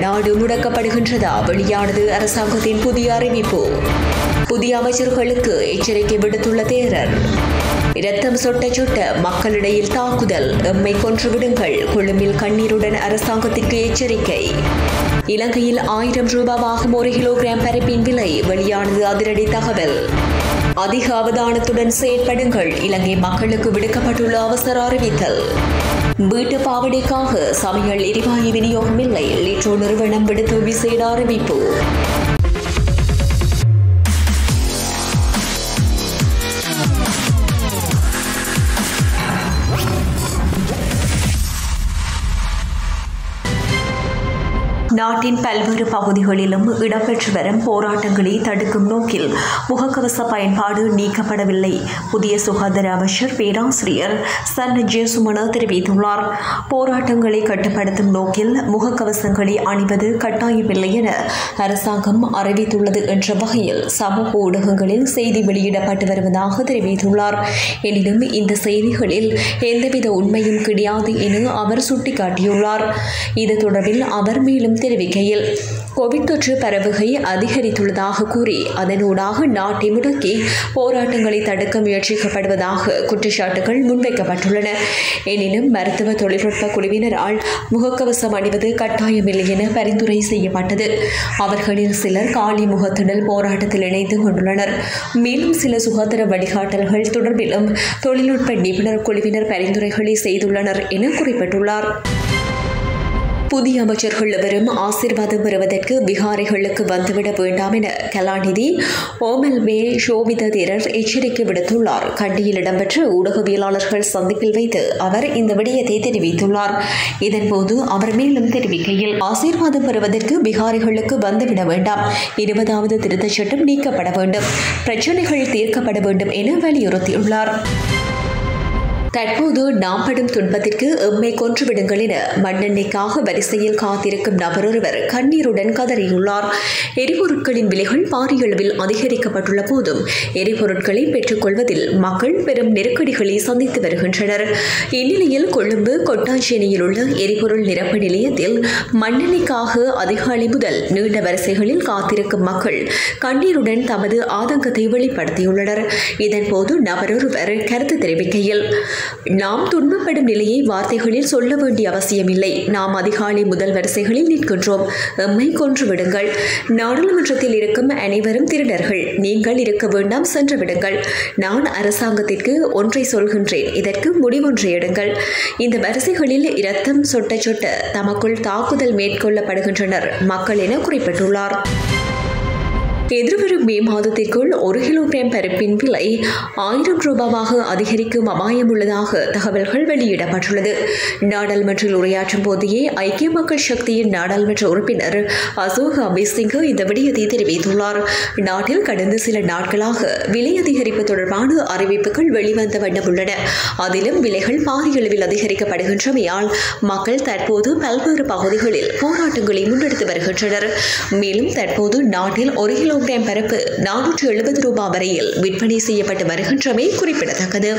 நாடு முடக்கப்படுகின்றதா வெளியானது அரசாங்கத்தின் புதிய அறிவிப்பு புதிய அமைச்சர்களுக்கு எச்சரிக்கை விடுத்துள்ள தேரர் இரத்தம் சொட்ட சொட்ட மக்களிடையில் தாக்குதல் எம்மை கொன்று விடுங்கள் கொழும்பில் கண்ணீருடன் அரசாங்கத்திற்கு எச்சரிக்கை இலங்கையில் ஆயிரம் ரூபாவாகும் ஒரு கிலோகிராம் பருப்பின் விலை வெளியானது அதிரடி தகவல் அதிக அவதானத்துடன் செயற்படுங்கள் இலங்கை மக்களுக்கு விடுக்கப்பட்டுள்ள அவசர அறிவித்தல் வீட்டு பாவனைக்காக சமையல் எரிவாயு விநியோகம் இல்லை லிட்ரோ நிறுவனம் விடுத்து விசேட அறிவிப்பு நாட்டின் பல்வேறு பகுதிகளிலும் இடம்பெற்று வரும் போராட்டங்களை தடுக்கும் நோக்கில் முகக்கவச பயன்பாடு நீக்கப்படவில்லை புதிய சுகாதார அமைச்சர் பேராசிரியர் சன் ஜேசுமன தெரிவித்துள்ளார் போராட்டங்களை கட்டுப்படுத்தும் நோக்கில் முகக்கவசங்களை அணிவது கட்டாயமில்லை என அரசாங்கம் அறிவித்துள்ளது என்ற வகையில் சமூக ஊடகங்களில் செய்தி வெளியிடப்பட்டு வருவதாக தெரிவித்துள்ளார் எனினும் இந்த செய்திகளில் எந்தவித உண்மையும் கிடையாது என அவர் சுட்டிக்காட்டியுள்ளார் இது தொடர்பில் அவர் மேலும் தெரிவிக்கையில் கோவிட் தொற்று பரவுகை அதிகரித்துள்ளதாக கூறி அதனூடாக நாட்டை முடக்கி போராட்டங்களை தடுக்க முயற்சிக்கப்படுவதாக குற்றச்சாட்டுகள் முன்வைக்கப்பட்டுள்ளன எனினும் மருத்துவ தொழில்நுட்ப குழுவினரால் முகக்கவசம் அணிவது கட்டாயமில்லை என பரிந்துரை செய்யப்பட்டது அவர்களில் சிலர் காலி முகத்திடல் போராட்டத்தில் இணைந்து கொண்டுள்ளனர் மேலும் சில சுகாதார வழிகாட்டல்கள் தொடர்பிலும் தொழில்நுட்ப நிபுணர் குழுவினர் பரிந்துரைகளை செய்துள்ளனர் என குறிப்பிட்டுள்ளார் புதிய அமைச்சர்கள் எவரும் ஆசீர்வாதம் பெறுவதற்கு விகாரிகளுக்கு வந்துவிட வேண்டாம் என கலாநிதி ஓமல் மே சோபித தேரர் எச்சரிக்கை விடுத்துள்ளார் கண்டியில் இடம்பெற்ற ஊடகவியலாளர்கள் சந்திப்பில் வைத்து அவர் இந்த விடயத்தை தெரிவித்துள்ளார் இதன்போது அவர் மேலும் தெரிவிக்கையில் ஆசீர்வாதம் பெறுவதற்கு விகாரிகளுக்கு வந்துவிட வேண்டாம் இருபதாவது திருத்தச் சட்டம் நீக்கப்பட வேண்டும் பிரச்சினைகள் தீர்க்கப்பட வேண்டும் என வலியுறுத்தியுள்ளார் தற்போது நாம் படும் துன்பத்திற்கு எம்மை கொன்றுவிடுங்கள் என மண்ணெண்ணெய்க்காக வரிசையில் காத்திருக்கும் நபரொருவர் கண்ணீருடன் கதறியுள்ளார் எரிபொருட்களின் விலைகள் பாரிய அளவில் அதிகரிக்கப்பட்டுள்ள போதும் எரிபொருட்களை பெற்றுக்கொள்வதில் மக்கள் பெரும் நெருக்கடிகளை சந்தித்து வருகின்றனர் இந்நிலையில் கொழும்பு கொட்டாஞ்சேனியில் உள்ள எரிபொருள் நிரப்பு நிலையத்தில் மண்ணெண்ணெய்க்காக அதிகாலை முதல் நீண்ட வரிசைகளில் காத்திருக்கும் மக்கள் கண்ணீருடன் தமது ஆதங்கத்தை வெளிப்படுத்தியுள்ளனர் இதன்போது நபரொருவர் கருத்து தெரிவிக்கையில் நாம் துன்பப்படும் நிலையை வார்த்தைகளில் சொல்ல வேண்டிய அவசியமில்லை நாம் அதிகாலை முதல் வரிசைகளில் நிற்கின்றோம் எம்மை கொன்று விடுங்கள் நாடாளுமன்றத்தில் இருக்கும் அனைவரும் திருடர்கள் நீங்கள் இருக்க வேண்டாம் சென்று விடுங்கள் நான் அரசாங்கத்திற்கு ஒன்றை சொல்கின்றேன் இதற்கு முடிவொன்றை எடுங்கள் இந்த வரிசைகளில் இரத்தம் சொட்ட சொட்ட தமக்குள் தாக்குதல் மேற்கொள்ளப்படுகின்றனர் மக்கள் என குறிப்பிட்டுள்ளார் எதிர்வரும் மே மாதத்திற்குள் ஒரு கிலோகிராம் பருப்பின் விலை ஆயிரம் ரூபாவாக அதிகரிக்கும் அபாயம் உள்ளதாக தகவல்கள் வெளியிடப்பட்டுள்ளது நாடாளுமன்றில் உரையாற்றும் போதே ஐக்கிய மக்கள் சக்தியின் நாடாளுமன்ற உறுப்பினர் அசோக் அபிசிங்க இந்த விடயத்தை தெரிவித்துள்ளார் நாட்டில் கடந்த சில நாட்களாக விலை அதிகரிப்பு தொடர்பான அறிவிப்புகள் வெளிவந்த வண்ணம் உள்ளன அதிலும் விலைகள் பாரிய அளவில் அதிகரிக்கப்படுகின்றமையால் மக்கள் தற்போது பல்வேறு பகுதிகளில் போராட்டங்களை முன்னெடுத்து வருகின்றனர் மேலும் தற்போது நாட்டில் ஒரு கிலோ கிலோகிராம் பருப்பு நானூற்று எழுபது ரூபாய் வரையில் விற்பனை செய்யப்பட்டு வருகின்றமை குறிப்பிடத்தக்கது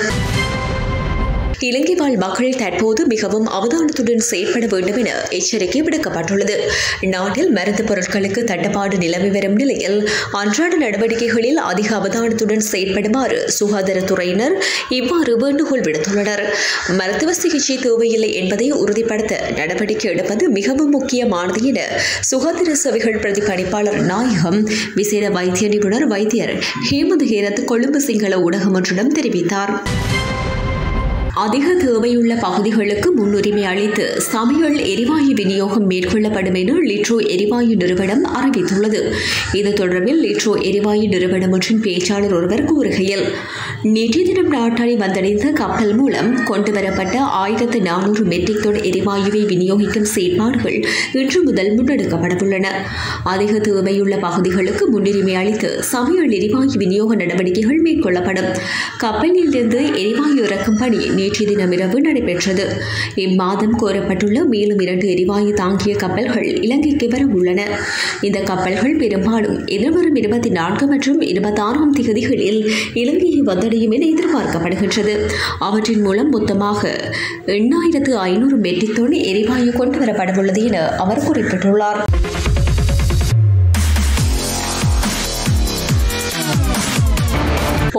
இலங்கை வாழ் மக்கள் தற்போது மிகவும் அவதானத்துடன் செயற்பட வேண்டும் என எச்சரிக்கை விடுக்கப்பட்டுள்ளது நாட்டில் மருந்து பொருட்களுக்கு தட்டுப்பாடு நிலவி வரும் நிலையில் அன்றாட நடவடிக்கைகளில் அதிக அவதானத்துடன் செயற்படுமாறு சுகாதாரத்துறையினர் இவ்வாறு வேண்டுகோள் விடுத்துள்ளனர் மருத்துவ சிகிச்சை தேவையில்லை என்பதை உறுதிப்படுத்த நடவடிக்கை எடுப்பது மிகவும் முக்கியமானது என சுகாதார சேவைகள் பிரதிபலிப்பாளர் நாயகம் விசேட வைத்திய நிபுணர் வைத்தியர் ஹேமந்த் ஹேரத் கொழும்பு சிங்கள ஊடகம் ஒன்றிடம் தெரிவித்தார் அதிக தேவையுள்ள பகுதிகளுக்கு முன்னுரிமை அளித்து சமையல் எரிவாயு விநியோகம் மேற்கொள்ளப்படும் என லிட்ரோ எரிவாயு நிறுவனம் அறிவித்துள்ளது இது தொடர்பில் லிட்ரோ எரிவாயு நிறுவனம் ஒன்றின் பேச்சாளர் ஒருவர் கூறுகையில் நேற்றைய தினம் நாட்டாளி வந்தடைந்த கப்பல் மூலம் கொண்டுவரப்பட்ட ஆயிரத்து நானூறு மெட்ரிக் டன் எரிவாயுவை விநியோகிக்கும் செயற்பாடுகள் இன்று முதல் முன்னெடுக்கப்படவுள்ளன அதிக தேவையுள்ள பகுதிகளுக்கு முன்னுரிமை அளித்து சமையல் எரிவாயு விநியோக நடவடிக்கைகள் மேற்கொள்ளப்படும் கப்பலில் இருந்து எரிவாயு இறக்கும் பணி நேற்றைய தினம் இரவு நடைபெற்றது இம்மாதம் கோரப்பட்டுள்ள மேலும் இரண்டு எரிவாயு தாங்கிய கப்பல்கள் இலங்கைக்கு வர உள்ளன இந்த கப்பல்கள் பெரும்பாலும் எதிர்வரும் இருபத்தி நான்கு மற்றும் இருபத்தாறாம் தேதிகளில் இலங்கையை வந்தடையும் என எதிர்பார்க்கப்படுகின்றது அவற்றின் மூலம் மொத்தமாக எண்ணாயிரத்து ஐநூறு மெட்ரிக் டன் எரிவாயு கொண்டு வரப்படவுள்ளது என அவர் குறிப்பிட்டுள்ளார்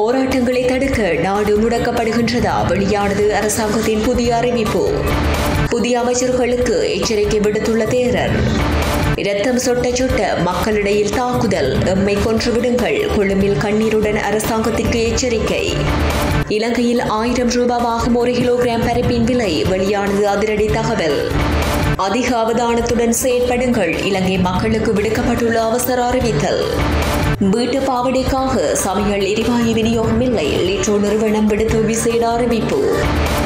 போராட்டங்களை தடுக்க நாடு முடக்கப்படுகின்றதா வெளியானது அரசாங்கத்தின் புதிய அறிவிப்பு புதிய அமைச்சர்களுக்கு எச்சரிக்கை விடுத்துள்ள தேரர் இரத்தம் சொட்ட சொட்ட மக்களிடையில் தாக்குதல் எம்மை கொன்று விடுங்கள் கொழும்பில் கண்ணீருடன் அரசாங்கத்திற்கு எச்சரிக்கை இலங்கையில் ஆயிரம் ரூபாவாகும் ஒரு கிலோகிராம் பருப்பின் விலை வெளியானது அதிரடி தகவல் அதிக அவதானத்துடன் செயற்படுங்கள் இலங்கை மக்களுக்கு விடுக்கப்பட்டுள்ள அவசர அறிவித்தல் வீட்டு பாவனைக்காக சமையல் எரிவாயு விநியோகம் இல்லை லிட்ரோ நிறுவனம் விடுத்த விசேட அறிவிப்பு